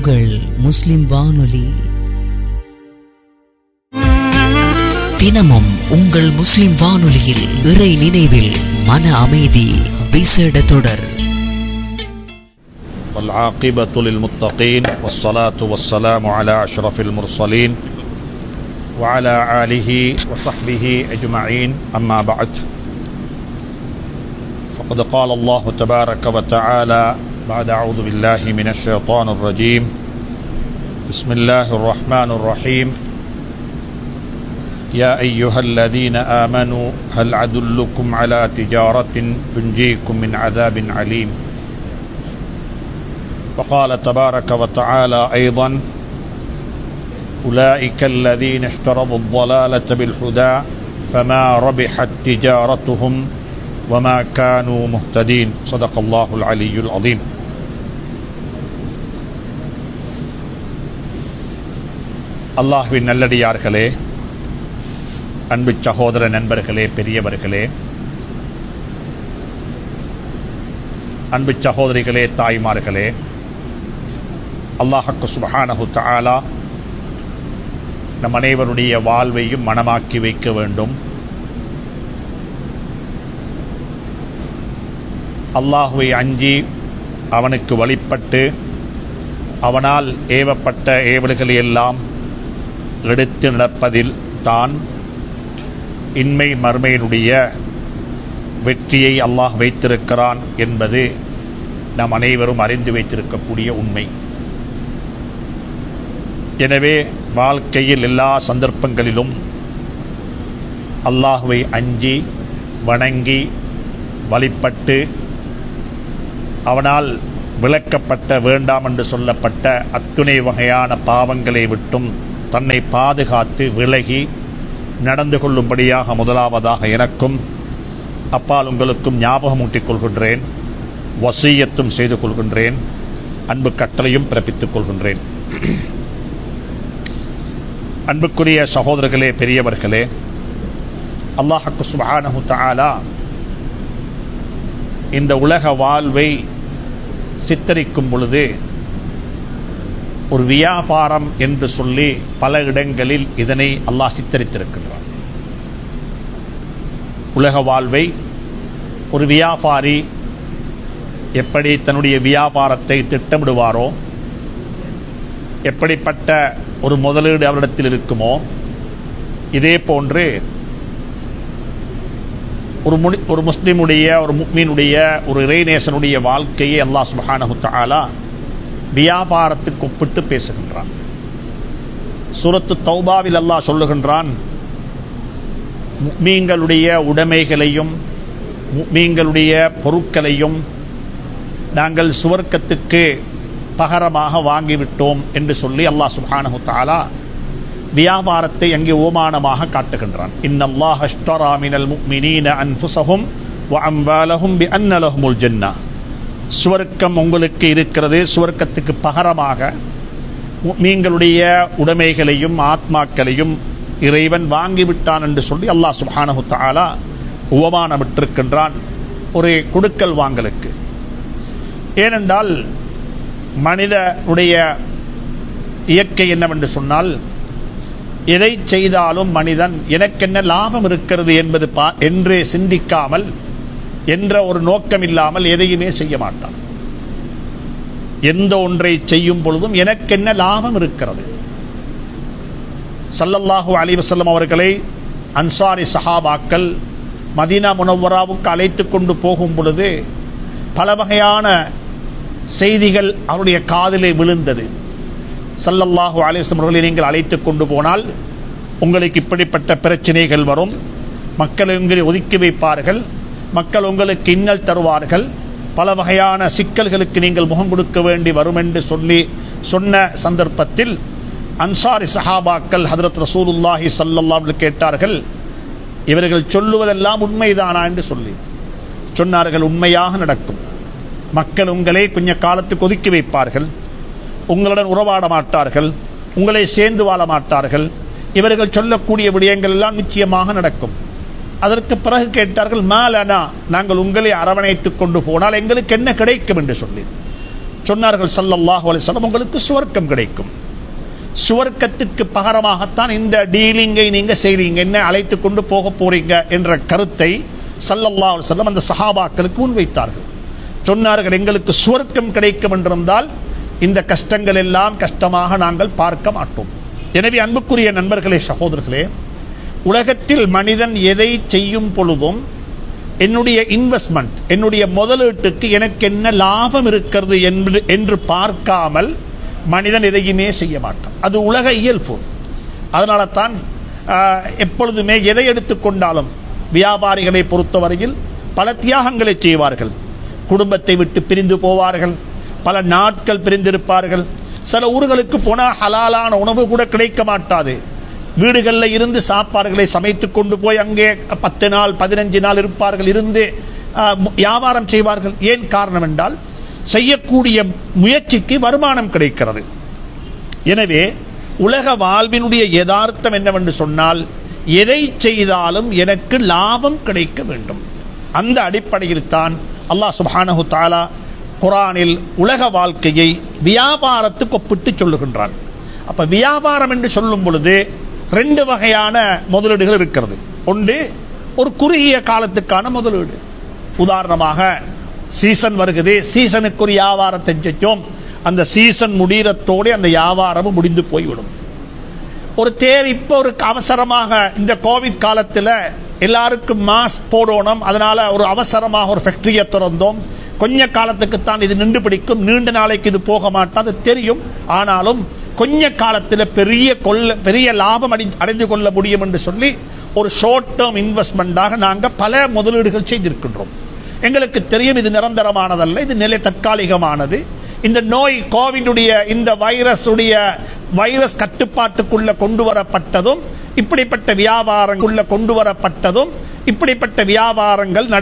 உங்கள் முஸ்லிம் வானொலி தினமும் உங்கள் முஸ்லிம் வானொலியில் இறை நினைவில் மன அமைதி விசேட தொடர் والعاقبة للمتقين والصلاة والسلام على أشرف المرسلين وعلى آله وصحبه أجمعين أما بعد فقد قال الله تبارك وتعالى بعد أعوذ بالله من الشيطان الرجيم بسم الله الرحمن الرحيم يا أيها الذين آمنوا هل أدلكم على تجارة تنجيكم من عذاب عليم وقال تبارك وتعالى أيضا أولئك الذين اشتروا الضلالة بالهدى فما ربحت تجارتهم وما كانوا مهتدين صدق الله العلي العظيم அல்லாஹ்வின் நல்லடியார்களே அன்பு சகோதர நண்பர்களே பெரியவர்களே அன்பு சகோதரிகளே தாய்மார்களே அல்லாஹக்கு சுபஹானஹு தஆலா நம் அனைவருடைய வாழ்வையும் மனமாக்கி வைக்க வேண்டும் அல்லாஹுவை அஞ்சி அவனுக்கு வழிபட்டு அவனால் ஏவப்பட்ட ஏவல்களை எல்லாம் எடுத்து நடப்பதில் தான் இன்மை மர்மையினுடைய வெற்றியை அல்லாஹ் வைத்திருக்கிறான் என்பது நாம் அனைவரும் அறிந்து வைத்திருக்கக்கூடிய உண்மை எனவே வாழ்க்கையில் எல்லா சந்தர்ப்பங்களிலும் அல்லாஹுவை அஞ்சி வணங்கி வழிபட்டு அவனால் விளக்கப்பட்ட வேண்டாம் என்று சொல்லப்பட்ட அத்துணை வகையான பாவங்களை விட்டும் தன்னை பாதுகாத்து விலகி நடந்து கொள்ளும்படியாக முதலாவதாக எனக்கும் அப்பால் உங்களுக்கும் ஞாபகமூட்டிக் கொள்கின்றேன் வசீயத்தும் செய்து கொள்கின்றேன் அன்பு கட்டளையும் பிறப்பித்துக் கொள்கின்றேன் அன்புக்குரிய சகோதரர்களே பெரியவர்களே அல்லாஹக்கு சுபானஹு தஆலா இந்த உலக வாழ்வை சித்தரிக்கும் பொழுது ஒரு வியாபாரம் என்று சொல்லி பல இடங்களில் இதனை அல்லாஹ் சித்தரித்திருக்கின்றான் உலக வாழ்வை ஒரு வியாபாரி எப்படி தன்னுடைய வியாபாரத்தை திட்டமிடுவாரோ எப்படிப்பட்ட ஒரு முதலீடு அவரிடத்தில் இருக்குமோ இதே போன்று ஒரு முடி ஒரு முஸ்லிமுடைய ஒரு முக்மீனுடைய ஒரு இறைநேசனுடைய வாழ்க்கையை அல்லாஹ் சுபஹானஹு தஆலா வியாபாரத்துக்கு ஒப்பிட்டு பேசுகின்றான் சூரத்து தௌபாவில் அல்லாஹ் சொல்லுகின்றான் முக்மீன்களுடைய உடைமைகளையும் முக்மீன்களுடைய பொருட்களையும் நாங்கள் சுவர்க்கத்துக்கு பகரமாக வாங்கிவிட்டோம் என்று சொல்லி அல்லாஹ் சுப்ஹானஹு தஆலா வியாபாரத்தை அங்கே ஓமானமாக காட்டுகின்றான் இன்னல்லாஹ் அஷ்டரா மினல் முஃமினீன அன்ஃபுஸஹும் வ அம்வாலஹும் பிஅன்ன லஹுமுல் ஜன்னah சுவர்க்கம் உங்களுக்கு இருக்கிறது சுவர்க்கத்துக்கு பகரமாக மீன்களுடைய உடைமைகளையும் ஆத்மாக்களையும் இறைவன் வாங்கிவிட்டான் என்று சொல்லி அல்லாஹ் சுப்ஹானஹு தஆலா உபமானமிட்டிருக்கின்றான் ஒரு குடுக்கல் வாங்கலுக்கு ஏனென்றால் மனிதனுடைய இயற்கை என்னவென்று சொன்னால் எதை செய்தாலும் மனிதன் எனக்கென்ன லாபம் இருக்கிறது என்பது பா என்று சிந்திக்காமல் என்ற ஒரு நோக்கம் இல்லாமல் எதையுமே செய்ய மாட்டான் எந்த ஒன்றை செய்யும் பொழுதும் எனக்கென்ன லாபம் இருக்கிறது சல்லல்லாஹு அலைஹி வஸல்லம் அவர்களை அன்சாரி சஹாபாக்கள் மதீனா முனவராவுக்கு அழைத்து கொண்டு போகும் பொழுது பல வகையான செய்திகள் அவருடைய காதிலே விழுந்தது சல்லல்லாஹு அலிஸ்லம் அவர்களை நீங்கள் அழைத்து கொண்டு போனால் உங்களுக்கு இப்படிப்பட்ட பிரச்சனைகள் வரும் மக்கள் உங்களை ஒதுக்கி வைப்பார்கள் மக்கள் உங்களுக்கு இன்னல் தருவார்கள் பல வகையான சிக்கல்களுக்கு நீங்கள் முகம் கொடுக்க வேண்டி வரும் என்று சொல்லி சொன்ன சந்தர்ப்பத்தில் அன்சாரி சஹாபாக்கள் ஹதரத் ரசூலுல்லாஹி சல்லல்லாஹு கேட்டார்கள் இவர்கள் சொல்லுவதெல்லாம் உண்மைதானா என்று சொல்லி சொன்னார்கள் உண்மையாக நடக்கும் மக்கள் உங்களை கொஞ்ச காலத்துக்கு ஒதுக்கி வைப்பார்கள் உங்களுடன் உறவாட மாட்டார்கள் உங்களை சேர்ந்து வாழ மாட்டார்கள் இவர்கள் சொல்லக்கூடிய விடயங்கள் எல்லாம் நிச்சயமாக நடக்கும் அதற்கு பிறகு கேட்டார்கள் மாலனா நாங்கள் உங்களை அரவணைத்துக் கொண்டு போனால் எங்களுக்கு என்ன கிடைக்கும் என்று சொல்லி சொன்னார்கள் ஸல்லல்லாஹு அலைஹி வஸல்லம் உங்களுக்கு சுவர்க்கம் கிடைக்கும் சுவர்க்கத்திற்கு பகரமாகத்தான் இந்த டீலிங்கை நீங்க செய்றீங்க என்ன அழைத்து கொண்டு போக போறீங்க என்ற கருத்தை ஸல்லல்லாஹு அலைஹி வஸல்லம் அந்த சஹாபாக்களுக்கு முன்வைத்தார்கள் சொன்னார்கள் எங்களுக்கு சுவர்க்கம் கிடைக்கும் என்றிருந்தால் இந்த கஷ்டங்கள் எல்லாம் கஷ்டமாக நாங்கள் பார்க்க மாட்டோம் எனவே அன்புக்குரிய நண்பர்களே சகோதரர்களே உலகத்தில் மனிதன் எதை செய்யும் பொழுதும் என்னுடைய இன்வெஸ்ட்மெண்ட் என்னுடைய முதலீட்டுக்கு எனக்கு என்ன லாபம் இருக்கிறது என்று என்று பார்க்காமல் மனிதன் எதையுமே செய்ய மாட்டான் அது உலக இயல்பு அதனால தான் ஆஹ், எப்பொழுதுமே எதை எடுத்துக்கொண்டாலும் வியாபாரிகளை பொறுத்தவரையில் பல தியாகங்களை செய்வார்கள் குடும்பத்தை விட்டு பிரிந்து போவார்கள் பல நாட்கள் பிரிந்திருப்பார்கள் சில ஊர்களுக்கு போனால் ஹலாலான உணவு கூட கிடைக்க மாட்டாது வீடுகளில் இருந்து சாப்பாடுகளை சமைத்து கொண்டு போய் அங்கே பத்து நாள் பதினஞ்சு நாள் இருப்பார்கள் இருந்து ஆஹ், மு- வியாபாரம் செய்வார்கள் ஏன் காரணம் என்றால் செய்யக்கூடிய முயற்சிக்கு வருமானம் கிடைக்கிறது எனவே உலக வாழ்வினுடைய யதார்த்தம் என்னவென்று சொன்னால் எதை செய்தாலும் எனக்கு லாபம் கிடைக்க வேண்டும் அந்த அடிப்படையில் தான் அல்லாஹ் சுப்ஹானஹு தஆலா குரானில் உலக வாழ்க்கையை வியாபாரத்துக்கு ஒப்பிட்டு சொல்லுகின்றான் அப்ப வியாபாரம் என்று சொல்லும் பொழுது ரெண்டு வகையான முதலீடுகள் இருக்கிறது ஒன்று ஒரு குறுகிய காலத்துக்கான முதலீடு உதாரணமாக சீசன் வருகிறது சீசனுக்கு ஒரு வியாபாரத்தை செஞ்சோம் அந்த சீசன் முடிகிறத்தோடு அந்த வியாபாரமும் முடிந்து போய்விடும் ஒரு தேவை இப்போ ஒரு அவசரமாக இந்த கோவிட் காலத்தில் எல்லாருக்கும் மாஸ்க் போடணும் அதனால ஒரு அவசரமாக ஒரு ஃபேக்டரியை திறந்தோம் கொஞ்ச காலத்துக்குத்தான் இது நின்று பிடிக்கும் நீண்ட நாளைக்கு இது போக மாட்டாது தெரியும் ஆனாலும் கொஞ்ச காலத்தில் பெரிய கொள்ள பெரிய லாபம் அடை அடைந்து கொள்ள முடியும் என்று சொல்லி ஒரு ஷார்ட் டேர்ம் இன்வெஸ்ட்மெண்டாக நாங்கள் பல முதலீடுகள் செய்திருக்கின்றோம் எங்களுக்கு தெரியும் இது நிரந்தரமானதல்ல இது நிலை தற்காலிகமானது இந்த நோய் கோவிடுடைய இந்த வைரஸ் உடைய வைரஸ் கட்டுப்பாட்டுக்குள்ள கொண்டு வரப்பட்டதும் இப்படிப்பட்ட வியாபாரங்குள்ள கொண்டு வரப்பட்டதும் இப்படிப்பட்ட வியாபாரங்கள் நட-